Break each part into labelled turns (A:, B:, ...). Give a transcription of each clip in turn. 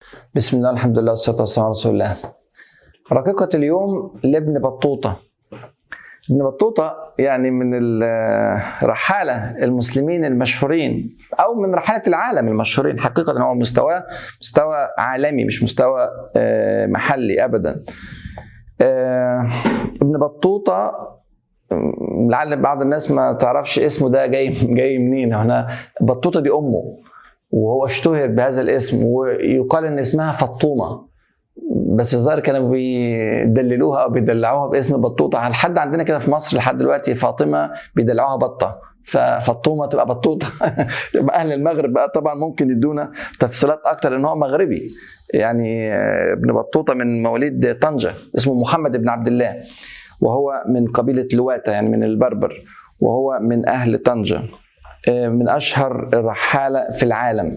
A: بسم الله الحمد لله والصلاة والسلام على رسول الله رقيقة اليوم لابن بطوطة ابن بطوطة يعني من الرحالة المسلمين المشهورين أو من رحالة العالم المشهورين حقيقة هو مستوى مستوى عالمي مش مستوى آه، محلي أبدا آه، ابن بطوطة لعل بعض الناس ما تعرفش اسمه ده جاي جاي منين هنا بطوطة دي أمه وهو اشتهر بهذا الاسم ويقال ان اسمها فطومه بس الظاهر كانوا بيدللوها او بيدلعوها باسم بطوطه لحد عندنا كده في مصر لحد دلوقتي فاطمه بيدلعوها بطه ففطومه تبقى بطوطه يبقى اهل المغرب بقى طبعا ممكن يدونا تفصيلات اكتر ان هو مغربي يعني ابن بطوطه من مواليد طنجه اسمه محمد بن عبد الله وهو من قبيله لواتا يعني من البربر وهو من اهل طنجه من اشهر الرحاله في العالم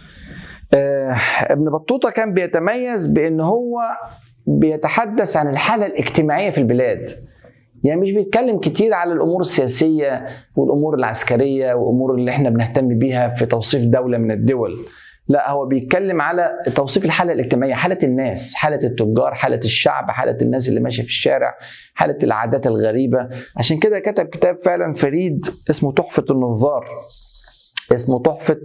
A: ابن بطوطه كان بيتميز بان هو بيتحدث عن الحاله الاجتماعيه في البلاد يعني مش بيتكلم كتير على الامور السياسيه والامور العسكريه والامور اللي احنا بنهتم بيها في توصيف دوله من الدول لا هو بيتكلم على توصيف الحاله الاجتماعيه حاله الناس حاله التجار حاله الشعب حاله الناس اللي ماشيه في الشارع حاله العادات الغريبه عشان كده كتب كتاب فعلا فريد اسمه تحفه النظار اسمه تحفه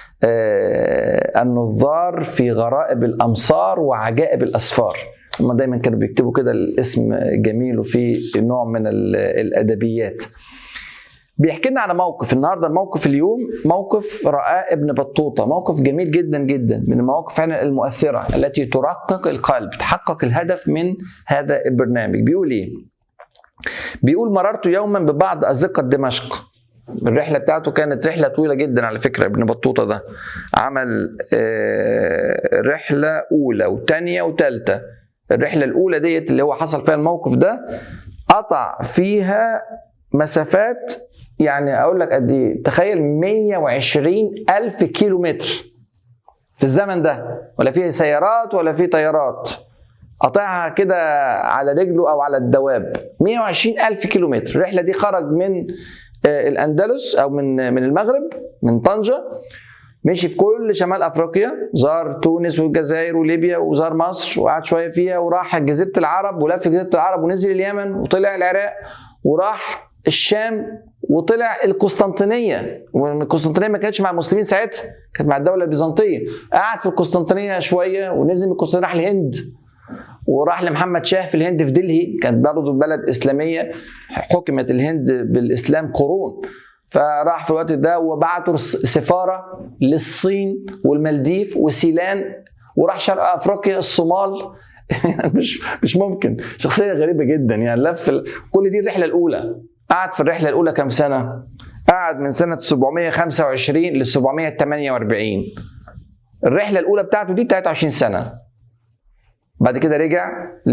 A: آه النظار في غرائب الامصار وعجائب الاسفار هم دايما كانوا بيكتبوا كده الاسم جميل وفي نوع من الادبيات بيحكي لنا على موقف النهارده الموقف اليوم موقف رآه ابن بطوطه موقف جميل جدا جدا من المواقف فعلا المؤثره التي ترقق القلب تحقق الهدف من هذا البرنامج بيقول ايه بيقول مررت يوما ببعض ازقه دمشق الرحله بتاعته كانت رحله طويله جدا على فكره ابن بطوطه ده عمل رحله اولى وثانيه وثالثه الرحله الاولى ديت اللي هو حصل فيها الموقف ده قطع فيها مسافات يعني اقول لك قد ايه تخيل 120 الف كيلو متر في الزمن ده ولا فيه سيارات ولا فيه طيارات قطعها كده على رجله او على الدواب 120 الف كيلو متر الرحله دي خرج من الاندلس او من من المغرب من طنجه مشي في كل شمال افريقيا زار تونس والجزائر وليبيا وزار مصر وقعد شويه فيها وراح جزيره العرب ولف جزيره العرب ونزل اليمن وطلع العراق وراح الشام وطلع القسطنطينيه والقسطنطينيه ما كانتش مع المسلمين ساعتها كانت مع الدوله البيزنطيه قعد في القسطنطينيه شويه ونزل من القسطنطينيه راح الهند وراح لمحمد شاه في الهند في دلهي كانت برضه بلد اسلاميه حكمت الهند بالاسلام قرون فراح في الوقت ده وبعتوا سفاره للصين والمالديف وسيلان وراح شرق افريقيا الصومال مش مش ممكن شخصيه غريبه جدا يعني لف كل دي الرحله الاولى قعد في الرحله الاولى كام سنه قعد من سنه 725 ل 748 الرحله الاولى بتاعته دي 23 سنه بعد كده رجع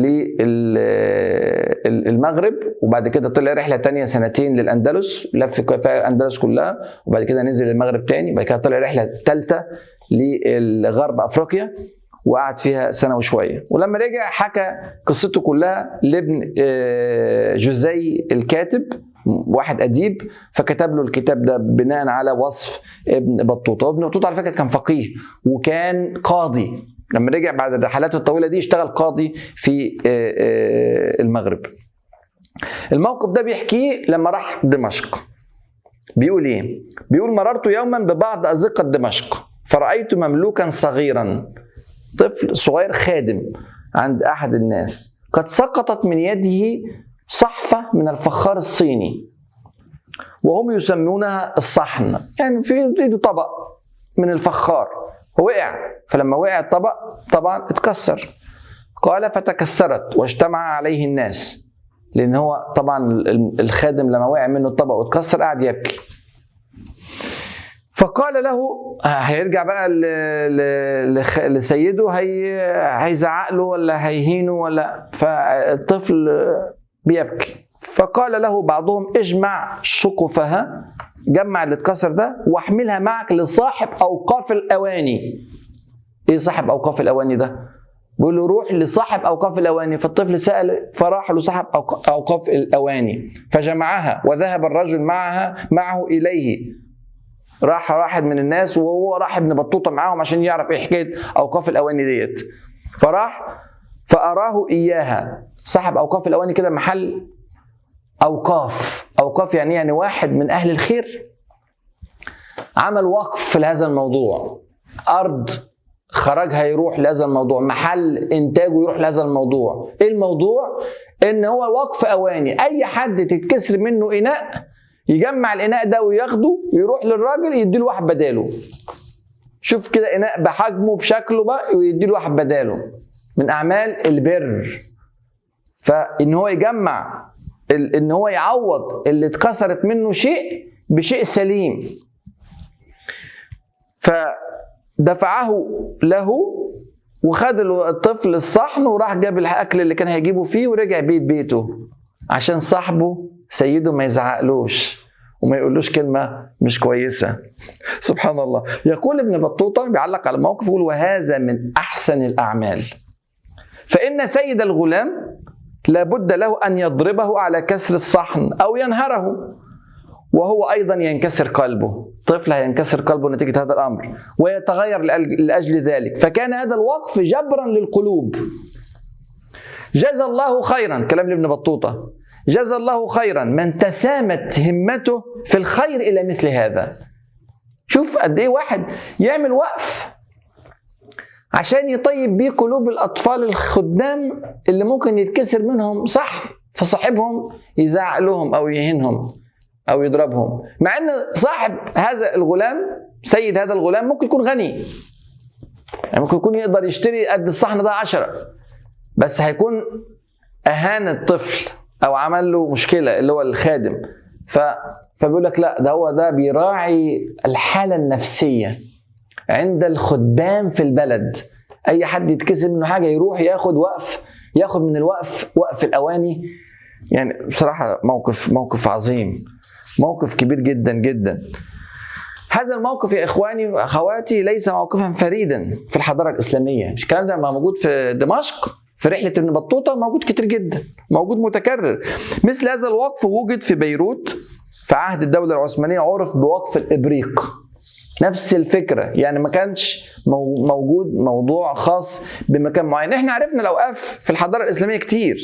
A: للمغرب وبعد كده طلع رحله تانية سنتين للاندلس لف فيها الاندلس كلها وبعد كده نزل المغرب تاني وبعد كده طلع رحله ثالثه لغرب افريقيا وقعد فيها سنه وشويه ولما رجع حكى قصته كلها لابن جوزي الكاتب واحد اديب فكتب له الكتاب ده بناء على وصف ابن بطوطه وابن بطوطه على فكره كان فقيه وكان قاضي لما رجع بعد الرحلات الطويله دي اشتغل قاضي في المغرب الموقف ده بيحكيه لما راح دمشق بيقول ايه بيقول مررت يوما ببعض ازقه دمشق فرايت مملوكا صغيرا طفل صغير خادم عند احد الناس قد سقطت من يده صحفه من الفخار الصيني وهم يسمونها الصحن يعني في ايده طبق من الفخار وقع فلما وقع الطبق طبعا اتكسر قال فتكسرت واجتمع عليه الناس لان هو طبعا الخادم لما وقع منه الطبق واتكسر قعد يبكي فقال له هيرجع بقى لسيده هي هيزعق له ولا هيهينه ولا فالطفل بيبكي فقال له بعضهم اجمع شقفها جمع اللي اتكسر ده واحملها معك لصاحب اوقاف الاواني ايه صاحب اوقاف الاواني ده بيقول له روح لصاحب اوقاف الاواني فالطفل سال فراح لصاحب اوقاف الاواني فجمعها وذهب الرجل معها معه اليه راح واحد من الناس وهو راح ابن بطوطه معاهم عشان يعرف ايه حكايه اوقاف الاواني ديت فراح فاراه اياها صاحب اوقاف الاواني كده محل اوقاف اوقاف يعني يعني واحد من اهل الخير عمل وقف لهذا الموضوع ارض خرجها يروح لهذا الموضوع محل انتاجه يروح لهذا الموضوع ايه الموضوع ان هو وقف اواني اي حد تتكسر منه اناء يجمع الاناء ده وياخده يروح للراجل يديله واحد بداله شوف كده اناء بحجمه بشكله بقى ويديله واحد بداله من اعمال البر فان هو يجمع ان هو يعوض اللي اتكسرت منه شيء بشيء سليم فدفعه له وخد الطفل الصحن وراح جاب الاكل اللي كان هيجيبه فيه ورجع بيت بيته عشان صاحبه سيده ما يزعقلوش وما يقولوش كلمه مش كويسه سبحان الله يقول ابن بطوطه بيعلق على الموقف يقول وهذا من احسن الاعمال فان سيد الغلام لابد له ان يضربه على كسر الصحن او ينهره وهو ايضا ينكسر قلبه طفل هينكسر قلبه نتيجه هذا الامر ويتغير لاجل ذلك فكان هذا الوقف جبرا للقلوب جزى الله خيرا كلام لابن بطوطه جزى الله خيرا من تسامت همته في الخير الى مثل هذا شوف قد ايه واحد يعمل وقف عشان يطيب بيه قلوب الاطفال الخدام اللي ممكن يتكسر منهم صح فصاحبهم يزعق لهم او يهينهم او يضربهم مع ان صاحب هذا الغلام سيد هذا الغلام ممكن يكون غني يعني ممكن يكون يقدر يشتري قد الصحن ده عشرة بس هيكون اهان الطفل او عمل له مشكله اللي هو الخادم ف فبيقول لك لا ده هو ده بيراعي الحاله النفسيه عند الخدام في البلد اي حد يتكسب منه حاجه يروح ياخد وقف ياخد من الوقف وقف الاواني يعني بصراحه موقف موقف عظيم موقف كبير جدا جدا هذا الموقف يا اخواني واخواتي ليس موقفا فريدا في الحضاره الاسلاميه مش الكلام ده موجود في دمشق في رحلة ابن بطوطة موجود كتير جدا موجود متكرر مثل هذا الوقف وجد في بيروت في عهد الدولة العثمانية عرف بوقف الإبريق نفس الفكرة يعني ما كانش موجود موضوع خاص بمكان معين احنا عرفنا الأوقاف في الحضارة الإسلامية كتير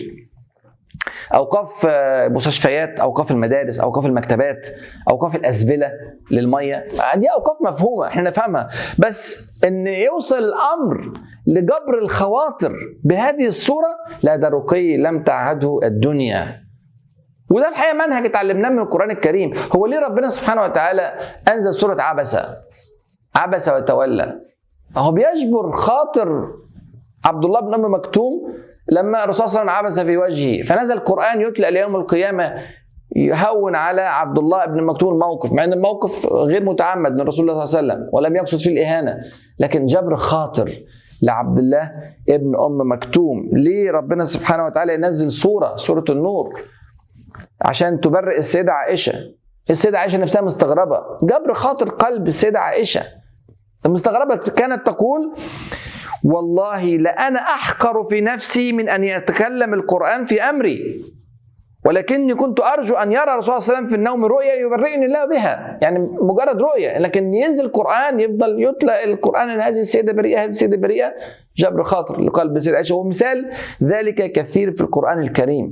A: اوقاف المستشفيات اوقاف المدارس اوقاف المكتبات اوقاف الازبله للميه دي اوقاف مفهومه احنا نفهمها بس ان يوصل الامر لجبر الخواطر بهذه الصوره لا ده رقي لم تعهده الدنيا وده الحقيقه منهج اتعلمناه من القران الكريم هو ليه ربنا سبحانه وتعالى انزل سوره عبسه عبس وتولى هو بيجبر خاطر عبد الله بن ام مكتوم لما الرسول صلى الله عليه وسلم عبس في وجهه فنزل القرآن يتلى ليوم القيامة يهون على عبد الله بن مكتوم الموقف مع ان الموقف غير متعمد من رسول الله صلى الله عليه وسلم ولم يقصد فيه الاهانه لكن جبر خاطر لعبد الله ابن ام مكتوم ليه ربنا سبحانه وتعالى ينزل سوره سوره النور عشان تبرئ السيده عائشه السيده عائشه نفسها مستغربه جبر خاطر قلب السيده عائشه مستغربه كانت تقول والله لأنا أحقر في نفسي من أن يتكلم القرآن في أمري ولكني كنت أرجو أن يرى الرسول صلى الله عليه وسلم في النوم رؤيا يبرئني الله بها يعني مجرد رؤيا لكن ينزل القرآن يفضل يتلى القرآن أن هذه السيدة بريئة هذه السيدة بريئة جبر خاطر لقلب السيدة عائشة ومثال ذلك كثير في القرآن الكريم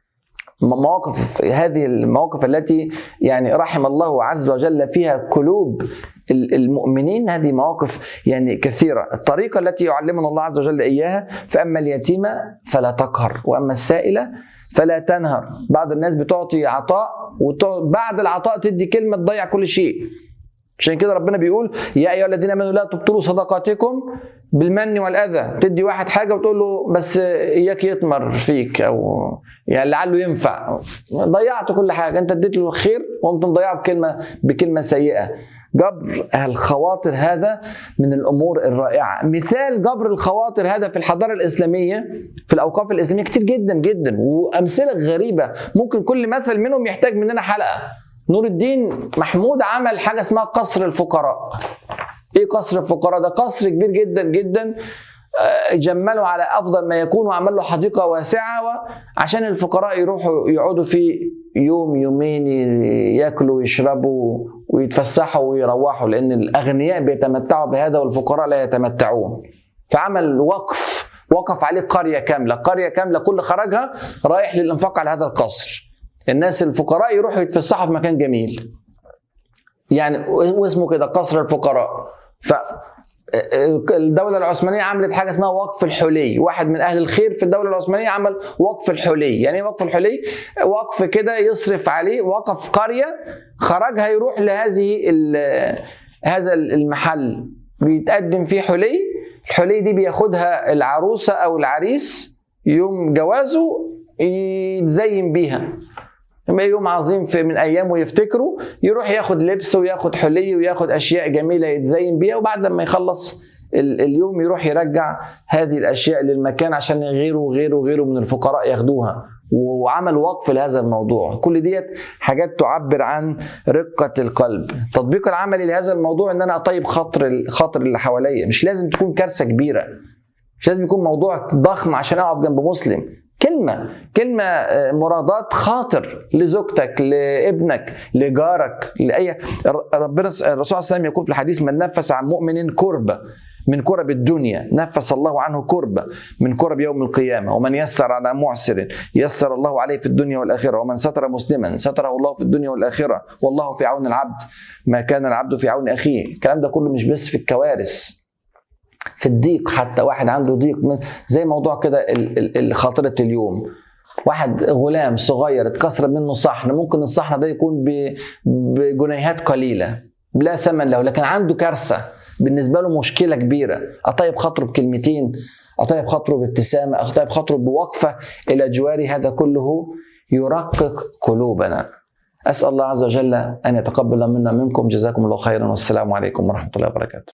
A: مواقف هذه المواقف التي يعني رحم الله عز وجل فيها قلوب المؤمنين هذه مواقف يعني كثيرة الطريقة التي يعلمنا الله عز وجل إياها فأما اليتيمة فلا تقهر وأما السائلة فلا تنهر بعض الناس بتعطي عطاء وبعد العطاء تدي كلمة تضيع كل شيء عشان كده ربنا بيقول يا ايها الذين امنوا لا تبطلوا صدقاتكم بالمن والاذى تدي واحد حاجه وتقول له بس اياك يطمر فيك او يعني لعله ينفع ضيعت كل حاجه انت اديت له الخير وقمت مضيعه بكلمه بكلمه سيئه جبر الخواطر هذا من الامور الرائعه مثال جبر الخواطر هذا في الحضاره الاسلاميه في الاوقاف الاسلاميه كتير جدا جدا وامثله غريبه ممكن كل مثل منهم يحتاج مننا حلقه نور الدين محمود عمل حاجه اسمها قصر الفقراء ايه قصر الفقراء ده قصر كبير جدا جدا جمله على افضل ما يكون وعمل له حديقه واسعه عشان الفقراء يروحوا يقعدوا في يوم يومين ياكلوا ويشربوا ويتفسحوا ويروحوا لان الاغنياء بيتمتعوا بهذا والفقراء لا يتمتعون فعمل وقف وقف عليه قريه كامله قريه كامله كل خرجها رايح للانفاق على هذا القصر الناس الفقراء يروحوا يتفسحوا في مكان جميل يعني واسمه كده قصر الفقراء ف الدولة العثمانية عملت حاجة اسمها وقف الحلي، واحد من أهل الخير في الدولة العثمانية عمل وقف الحلي، يعني ايه وقف الحلي؟ وقف كده يصرف عليه وقف قرية خرجها يروح لهذه هذا المحل بيتقدم فيه حلي، الحلي دي بياخدها العروسة أو العريس يوم جوازه يتزين بيها لما يوم عظيم في من ايامه يفتكروا يروح ياخد لبس وياخد حلي وياخد اشياء جميله يتزين بيها وبعد ما يخلص اليوم يروح يرجع هذه الاشياء للمكان عشان غيره وغيره وغيره من الفقراء ياخدوها وعمل وقف لهذا الموضوع كل ديت حاجات تعبر عن رقة القلب التطبيق العملي لهذا الموضوع ان انا اطيب خاطر الخاطر اللي حواليا مش لازم تكون كارثه كبيره مش لازم يكون موضوع ضخم عشان اقف جنب مسلم كلمة كلمة مرادات خاطر لزوجتك لابنك لجارك لأي ربنا الرسول صلى الله عليه وسلم يقول في الحديث من نفس عن مؤمن كربة من كرب الدنيا نفس الله عنه كربة من كرب يوم القيامة ومن يسر على معسر يسر الله عليه في الدنيا والآخرة ومن ستر مسلما ستره الله في الدنيا والآخرة والله في عون العبد ما كان العبد في عون أخيه الكلام ده كله مش بس في الكوارث في الضيق حتى واحد عنده ضيق زي موضوع كده خاطرة اليوم واحد غلام صغير اتكسر منه صحن ممكن الصحن ده يكون بجنيهات قليلة لا ثمن له لكن عنده كارثة بالنسبة له مشكلة كبيرة أطيب خاطره بكلمتين أطيب خاطره بابتسامة أطيب خاطره بوقفة إلى جواري هذا كله يرقق قلوبنا أسأل الله عز وجل أن يتقبل منا منكم جزاكم الله خيرا والسلام عليكم ورحمة الله وبركاته